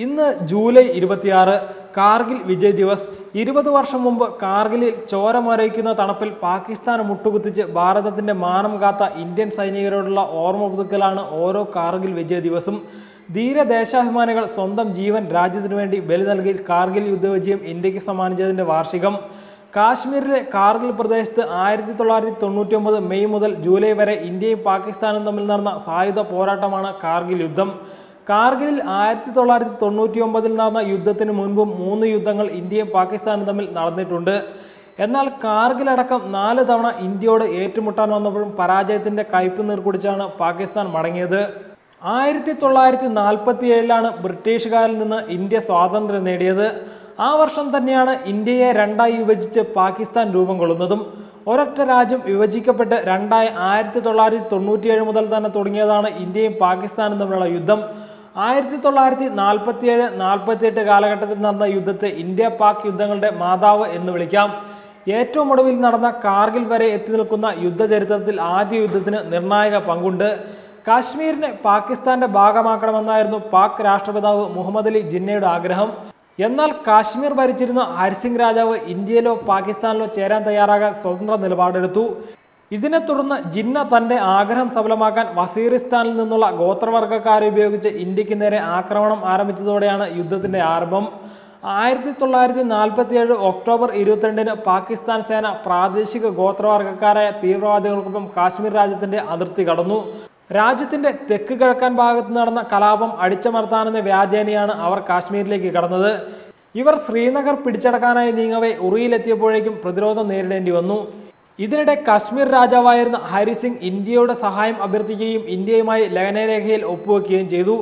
ഇന്ന് ജൂലൈ ഇരുപത്തിയാറ് കാർഗിൽ വിജയ് ദിവസ് ഇരുപത് വർഷം മുമ്പ് കാർഗിലിൽ ചോരമൊരയ്ക്കുന്ന തണുപ്പിൽ പാകിസ്ഥാൻ മുട്ടുകുത്തിച്ച് ഭാരതത്തിന്റെ മാനം കാത്ത ഇന്ത്യൻ സൈനികരോടുള്ള ഓർമ്മ പുതുക്കലാണ് ഓരോ കാർഗിൽ വിജയ് ദിവസും ധീരദേശാഭിമാനികൾ സ്വന്തം ജീവൻ രാജ്യത്തിനു വേണ്ടി ബലി നൽകി കാർഗിൽ യുദ്ധവിജയം ഇന്ത്യക്ക് സമ്മാനിച്ചതിന്റെ വാർഷികം കാശ്മീരിലെ കാർഗിൽ പ്രദേശത്ത് ആയിരത്തി തൊള്ളായിരത്തി തൊണ്ണൂറ്റി ഒമ്പത് മെയ് മുതൽ ജൂലൈ വരെ ഇന്ത്യയും പാകിസ്ഥാനും തമ്മിൽ നടന്ന സായുധ പോരാട്ടമാണ് കാർഗിൽ യുദ്ധം കാർഗിലിൽ ആയിരത്തി തൊള്ളായിരത്തി തൊണ്ണൂറ്റി ഒമ്പതിൽ നടന്ന യുദ്ധത്തിന് മുൻപും മൂന്ന് യുദ്ധങ്ങൾ ഇന്ത്യയും പാകിസ്ഥാനും തമ്മിൽ നടന്നിട്ടുണ്ട് എന്നാൽ കാർഗിൽ അടക്കം നാല് തവണ ഇന്ത്യയോട് ഏറ്റുമുട്ടാൻ വന്നപ്പോഴും പരാജയത്തിന്റെ കയ്പ് നീർക്കുടിച്ചാണ് പാകിസ്ഥാൻ മടങ്ങിയത് ആയിരത്തി തൊള്ളായിരത്തി നാൽപ്പത്തി ഏഴിലാണ് ബ്രിട്ടീഷുകാരിൽ നിന്ന് ഇന്ത്യ സ്വാതന്ത്ര്യം നേടിയത് ആ വർഷം തന്നെയാണ് ഇന്ത്യയെ രണ്ടായി വിഭജിച്ച് പാകിസ്ഥാൻ രൂപം കൊള്ളുന്നതും ഒരൊറ്റ രാജ്യം വിഭജിക്കപ്പെട്ട് രണ്ടായി ആയിരത്തി തൊള്ളായിരത്തി തൊണ്ണൂറ്റിയേഴ് മുതൽ തന്നെ തുടങ്ങിയതാണ് ഇന്ത്യയും പാകിസ്ഥാനും തമ്മിലുള്ള യുദ്ധം ആയിരത്തി തൊള്ളായിരത്തി നാൽപ്പത്തിയേഴ് നാൽപ്പത്തിയെട്ട് കാലഘട്ടത്തിൽ നടന്ന യുദ്ധത്തെ ഇന്ത്യ പാക് യുദ്ധങ്ങളുടെ മാതാവ് എന്ന് വിളിക്കാം ഏറ്റവും ഒടുവിൽ നടന്ന കാർഗിൽ വരെ എത്തി നിൽക്കുന്ന യുദ്ധചരിത്രത്തിൽ ആദ്യ യുദ്ധത്തിന് നിർണായക പങ്കുണ്ട് കാശ്മീരിനെ പാകിസ്ഥാന്റെ ഭാഗമാക്കണമെന്നായിരുന്നു പാക് രാഷ്ട്രപിതാവ് മുഹമ്മദ് അലി ജിന്നയുടെ ആഗ്രഹം എന്നാൽ കാശ്മീർ ഭരിച്ചിരുന്ന ഹരിസിംഗ് രാജാവ് ഇന്ത്യയിലോ പാകിസ്ഥാനിലോ ചേരാൻ തയ്യാറാകാൻ സ്വതന്ത്ര നിലപാടെടുത്തു ഇതിനെ തുടർന്ന് ജിന്ന തന്റെ ആഗ്രഹം സഫലമാക്കാൻ വസീറിസ്ഥാനിൽ നിന്നുള്ള ഗോത്രവർഗ്ഗക്കാരെ ഉപയോഗിച്ച് ഇന്ത്യക്ക് നേരെ ആക്രമണം ആരംഭിച്ചതോടെയാണ് യുദ്ധത്തിന്റെ ആരംഭം ആയിരത്തി തൊള്ളായിരത്തി നാൽപ്പത്തി ഏഴ് ഒക്ടോബർ ഇരുപത്തിരണ്ടിന് പാകിസ്ഥാൻ സേന പ്രാദേശിക ഗോത്രവർഗ്ഗക്കാരായ തീവ്രവാദികൾക്കൊപ്പം കാശ്മീർ രാജ്യത്തിന്റെ അതിർത്തി കടന്നു രാജ്യത്തിന്റെ തെക്ക് കിഴക്കൻ ഭാഗത്ത് നടന്ന കലാപം അടിച്ചമർത്താനെന്ന വ്യാജേനയാണ് അവർ കാശ്മീരിലേക്ക് കടന്നത് ഇവർ ശ്രീനഗർ പിടിച്ചടക്കാനായി നീങ്ങവേ ഉറിയിലെത്തിയപ്പോഴേക്കും പ്രതിരോധം നേരിടേണ്ടി വന്നു ഇതിനിടെ കാശ്മീർ രാജാവായിരുന്ന ഹരിസിംഗ് ഇന്ത്യയുടെ സഹായം അഭ്യർത്ഥിക്കുകയും ഇന്ത്യയുമായി ലയനരേഖയിൽ ഒപ്പുവെക്കുകയും ചെയ്തു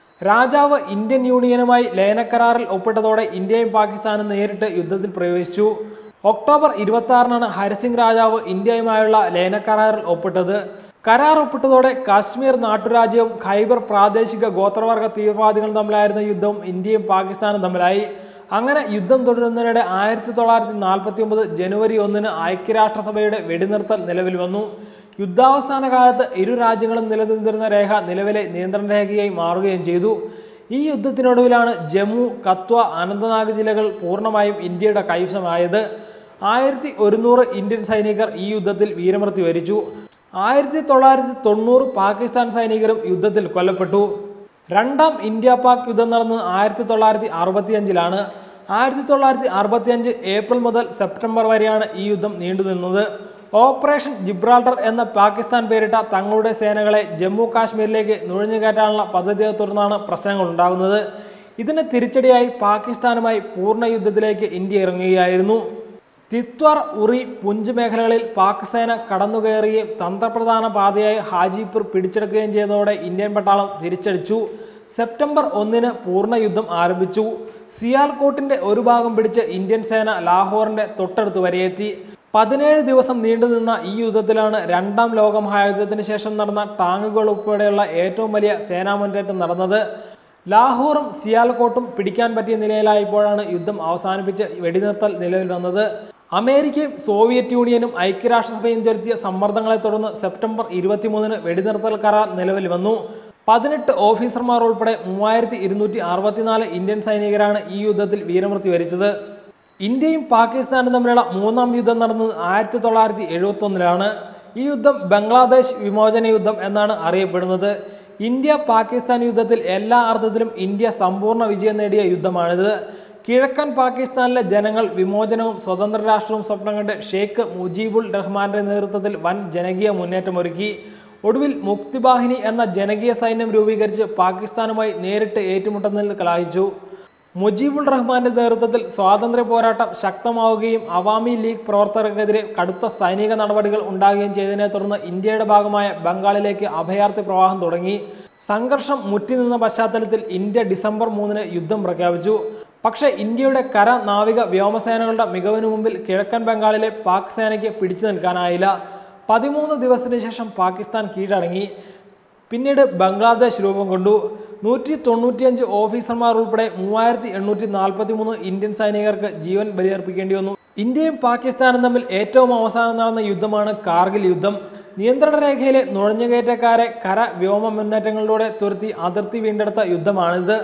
രാജാവ് ഇന്ത്യൻ യൂണിയനുമായി ലയനക്കരാറിൽ ഒപ്പിട്ടതോടെ ഇന്ത്യയും പാകിസ്ഥാനും നേരിട്ട് യുദ്ധത്തിൽ പ്രവേശിച്ചു ഒക്ടോബർ ഇരുപത്തി ആറിനാണ് ഹരിസിംഗ് രാജാവ് ഇന്ത്യയുമായുള്ള ലയനക്കരാറിൽ ഒപ്പിട്ടത് കരാർ ഒപ്പിട്ടതോടെ കാശ്മീർ നാട്ടുരാജ്യവും ഖൈബർ പ്രാദേശിക ഗോത്രവർഗ തീവ്രവാദികളും തമ്മിലായിരുന്ന യുദ്ധവും ഇന്ത്യയും പാകിസ്ഥാനും തമ്മിലായി അങ്ങനെ യുദ്ധം തുടരുന്നതിനിടെ ആയിരത്തി തൊള്ളായിരത്തി നാൽപ്പത്തി ഒമ്പത് ജനുവരി ഒന്നിന് ഐക്യരാഷ്ട്രസഭയുടെ വെടിനിർത്തൽ നിലവിൽ വന്നു യുദ്ധാവസാന കാലത്ത് ഇരു രാജ്യങ്ങളും നിലനിന്നിരുന്ന രേഖ നിലവിലെ നിയന്ത്രണ രേഖയായി മാറുകയും ചെയ്തു ഈ യുദ്ധത്തിനൊടുവിലാണ് ജമ്മു കത്വ അനന്തനാഗ് ജില്ലകൾ പൂർണ്ണമായും ഇന്ത്യയുടെ കൈവശമായത് ആയിരത്തി ഒരുന്നൂറ് ഇന്ത്യൻ സൈനികർ ഈ യുദ്ധത്തിൽ വീരമൃത്യു വരിച്ചു ആയിരത്തി തൊള്ളായിരത്തി തൊണ്ണൂറ് പാകിസ്ഥാൻ സൈനികരും യുദ്ധത്തിൽ കൊല്ലപ്പെട്ടു രണ്ടാം ഇന്ത്യ പാക് യുദ്ധം നടന്നത് ആയിരത്തി തൊള്ളായിരത്തി അറുപത്തിയഞ്ചിലാണ് ആയിരത്തി തൊള്ളായിരത്തി അറുപത്തിയഞ്ച് ഏപ്രിൽ മുതൽ സെപ്റ്റംബർ വരെയാണ് ഈ യുദ്ധം നീണ്ടുനിന്നത് ഓപ്പറേഷൻ ജിബ്രാൾട്ടർ എന്ന പാകിസ്ഥാൻ പേരിട്ട തങ്ങളുടെ സേനകളെ ജമ്മു കാശ്മീരിലേക്ക് നുഴഞ്ഞുകയറ്റാനുള്ള പദ്ധതിയെ തുടർന്നാണ് പ്രശ്നങ്ങൾ ഉണ്ടാകുന്നത് ഇതിന് തിരിച്ചടിയായി പാകിസ്ഥാനുമായി പൂർണ്ണ യുദ്ധത്തിലേക്ക് ഇന്ത്യ ഇറങ്ങുകയായിരുന്നു തിത്വാർ ഉറി പുഞ്ച് മേഖലകളിൽ പാക് സേന കടന്നുകയറുകയും തന്ത്രപ്രധാന പാതയായി ഹാജിപൂർ പിടിച്ചെടുക്കുകയും ചെയ്തതോടെ ഇന്ത്യൻ പട്ടാളം തിരിച്ചടിച്ചു സെപ്റ്റംബർ ഒന്നിന് പൂർണ്ണ യുദ്ധം ആരംഭിച്ചു സിയാൽകോട്ടിന്റെ ഒരു ഭാഗം പിടിച്ച് ഇന്ത്യൻ സേന ലാഹോറിന്റെ തൊട്ടടുത്ത് വരെയെത്തി പതിനേഴ് ദിവസം നീണ്ടുനിന്ന ഈ യുദ്ധത്തിലാണ് രണ്ടാം ലോക മഹായുദ്ധത്തിന് ശേഷം നടന്ന ടാങ്കുകൾ ഉൾപ്പെടെയുള്ള ഏറ്റവും വലിയ സേനാ മുന്നേറ്റം നടന്നത് ലാഹോറും സിയാൽകോട്ടും പിടിക്കാൻ പറ്റിയ നിലയിലായപ്പോഴാണ് യുദ്ധം അവസാനിപ്പിച്ച് വെടിനിർത്തൽ നിലവിൽ വന്നത് അമേരിക്കയും സോവിയറ്റ് യൂണിയനും ഐക്യരാഷ്ട്രസഭയും ചെലുത്തിയ സമ്മർദ്ദങ്ങളെ തുടർന്ന് സെപ്റ്റംബർ ഇരുപത്തിമൂന്നിന് വെടിനിർത്തൽ കരാർ നിലവിൽ വന്നു പതിനെട്ട് ഓഫീസർമാർ ഉൾപ്പെടെ മൂവായിരത്തി ഇരുന്നൂറ്റി അറുപത്തിനാല് ഇന്ത്യൻ സൈനികരാണ് ഈ യുദ്ധത്തിൽ വീരമൃത്യു വരിച്ചത് ഇന്ത്യയും പാകിസ്ഥാനും തമ്മിലുള്ള മൂന്നാം യുദ്ധം നടന്നത് ആയിരത്തി തൊള്ളായിരത്തി എഴുപത്തി ഒന്നിലാണ് ഈ യുദ്ധം ബംഗ്ലാദേശ് വിമോചന യുദ്ധം എന്നാണ് അറിയപ്പെടുന്നത് ഇന്ത്യ പാകിസ്ഥാൻ യുദ്ധത്തിൽ എല്ലാ അർത്ഥത്തിലും ഇന്ത്യ സമ്പൂർണ്ണ വിജയം നേടിയ യുദ്ധമാണിത് കിഴക്കൻ പാകിസ്ഥാനിലെ ജനങ്ങൾ വിമോചനവും സ്വതന്ത്ര രാഷ്ട്രവും സ്വപ്നം കണ്ട് ഷെയ്ഖ് മുജീബുൾ റഹ്മാന്റെ നേതൃത്വത്തിൽ വൻ ജനകീയ മുന്നേറ്റമൊരുക്കി ഒടുവിൽ മുക്തിബാഹിനി എന്ന ജനകീയ സൈന്യം രൂപീകരിച്ച് പാകിസ്ഥാനുമായി നേരിട്ട് ഏറ്റുമുട്ടുന്നതിൽ കലാഹിച്ചു മുജീബുൾ റഹ്മാന്റെ നേതൃത്വത്തിൽ സ്വാതന്ത്ര്യ പോരാട്ടം ശക്തമാവുകയും അവാമി ലീഗ് പ്രവർത്തകർക്കെതിരെ കടുത്ത സൈനിക നടപടികൾ ഉണ്ടാകുകയും ചെയ്തതിനെ തുടർന്ന് ഇന്ത്യയുടെ ഭാഗമായ ബംഗാളിലേക്ക് അഭയാർത്ഥി പ്രവാഹം തുടങ്ങി സംഘർഷം മുറ്റിനിന്ന പശ്ചാത്തലത്തിൽ ഇന്ത്യ ഡിസംബർ മൂന്നിന് യുദ്ധം പ്രഖ്യാപിച്ചു പക്ഷേ ഇന്ത്യയുടെ കര നാവിക വ്യോമസേനകളുടെ മികവിന് മുമ്പിൽ കിഴക്കൻ ബംഗാളിലെ പാക് സേനയ്ക്ക് പിടിച്ചു നിൽക്കാനായില്ല പതിമൂന്ന് ദിവസത്തിന് ശേഷം പാകിസ്ഥാൻ കീഴടങ്ങി പിന്നീട് ബംഗ്ലാദേശ് രൂപം കൊണ്ടു നൂറ്റി തൊണ്ണൂറ്റിയഞ്ച് ഓഫീസർമാർ ഉൾപ്പെടെ മൂവായിരത്തി എണ്ണൂറ്റി നാൽപ്പത്തി മൂന്ന് ഇന്ത്യൻ സൈനികർക്ക് ജീവൻ ബലിയർപ്പിക്കേണ്ടി വന്നു ഇന്ത്യയും പാകിസ്ഥാനും തമ്മിൽ ഏറ്റവും അവസാനം നടന്ന യുദ്ധമാണ് കാർഗിൽ യുദ്ധം നിയന്ത്രണ രേഖയിലെ നുഴഞ്ഞുകയറ്റക്കാരെ കര വ്യോമ മുന്നേറ്റങ്ങളിലൂടെ തുരത്തി അതിർത്തി വീണ്ടെടുത്ത യുദ്ധമാണിത്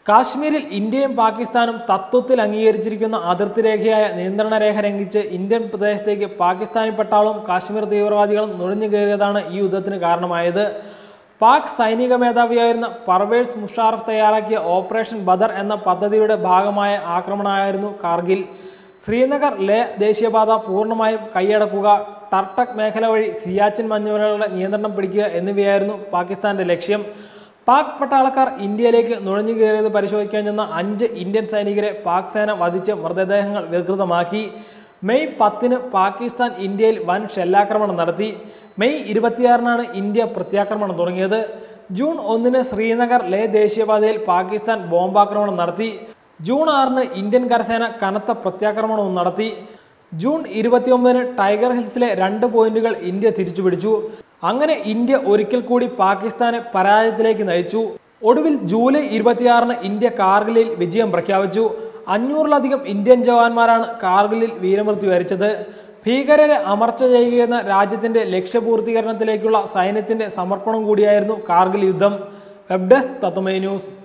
കാശ്മീരിൽ ഇന്ത്യയും പാകിസ്ഥാനും തത്വത്തിൽ അംഗീകരിച്ചിരിക്കുന്ന അതിർത്തി രേഖയായ നിയന്ത്രണ രേഖ ലംഘിച്ച് ഇന്ത്യൻ പ്രദേശത്തേക്ക് പാകിസ്ഥാനി പട്ടാളവും കാശ്മീർ തീവ്രവാദികളും നുഴഞ്ഞു കയറിയതാണ് ഈ യുദ്ധത്തിന് കാരണമായത് പാക് സൈനിക മേധാവിയായിരുന്ന പർവേസ് മുഷാറഫ് തയ്യാറാക്കിയ ഓപ്പറേഷൻ ബദർ എന്ന പദ്ധതിയുടെ ഭാഗമായ ആക്രമണമായിരുന്നു കാർഗിൽ ശ്രീനഗർ ലേ ദേശീയപാത പൂർണ്ണമായും കൈയടക്കുക ടർട്ടക് മേഖല വഴി സിയാച്ചിൻ മഞ്ഞുമലകളുടെ നിയന്ത്രണം പിടിക്കുക എന്നിവയായിരുന്നു പാകിസ്ഥാന്റെ ലക്ഷ്യം പാക് പട്ടാളക്കാർ ഇന്ത്യയിലേക്ക് നുഴഞ്ഞു കയറിയത് പരിശോധിക്കാൻ ചെന്ന അഞ്ച് ഇന്ത്യൻ സൈനികരെ പാക് സേന വധിച്ച് മൃതദേഹങ്ങൾ വികൃതമാക്കി മെയ് പത്തിന് പാകിസ്ഥാൻ ഇന്ത്യയിൽ വൻ ഷെല്ലാക്രമണം നടത്തി മെയ് ഇരുപത്തിയാറിനാണ് ഇന്ത്യ പ്രത്യാക്രമണം തുടങ്ങിയത് ജൂൺ ഒന്നിന് ശ്രീനഗർ ലേ ദേശീയപാതയിൽ പാകിസ്ഥാൻ ബോംബാക്രമണം നടത്തി ജൂൺ ആറിന് ഇന്ത്യൻ കരസേന കനത്ത പ്രത്യാക്രമണവും നടത്തി ജൂൺ ഇരുപത്തിയൊമ്പതിന് ടൈഗർ ഹിൽസിലെ രണ്ട് പോയിന്റുകൾ ഇന്ത്യ തിരിച്ചുപിടിച്ചു അങ്ങനെ ഇന്ത്യ ഒരിക്കൽ കൂടി പാകിസ്ഥാനെ പരാജയത്തിലേക്ക് നയിച്ചു ഒടുവിൽ ജൂലൈ ഇരുപത്തിയാറിന് ഇന്ത്യ കാർഗിലിൽ വിജയം പ്രഖ്യാപിച്ചു അഞ്ഞൂറിലധികം ഇന്ത്യൻ ജവാന്മാരാണ് കാർഗിലിൽ വീരമൃത്യു വരിച്ചത് ഭീകരരെ അമർച്ച ചെയ്യുകയെന്ന രാജ്യത്തിന്റെ ലക്ഷ്യപൂർത്തീകരണത്തിലേക്കുള്ള സൈന്യത്തിന്റെ സമർപ്പണം കൂടിയായിരുന്നു കാർഗിൽ യുദ്ധം വെബ് ഡെസ്ക് തത്വമേ ന്യൂസ്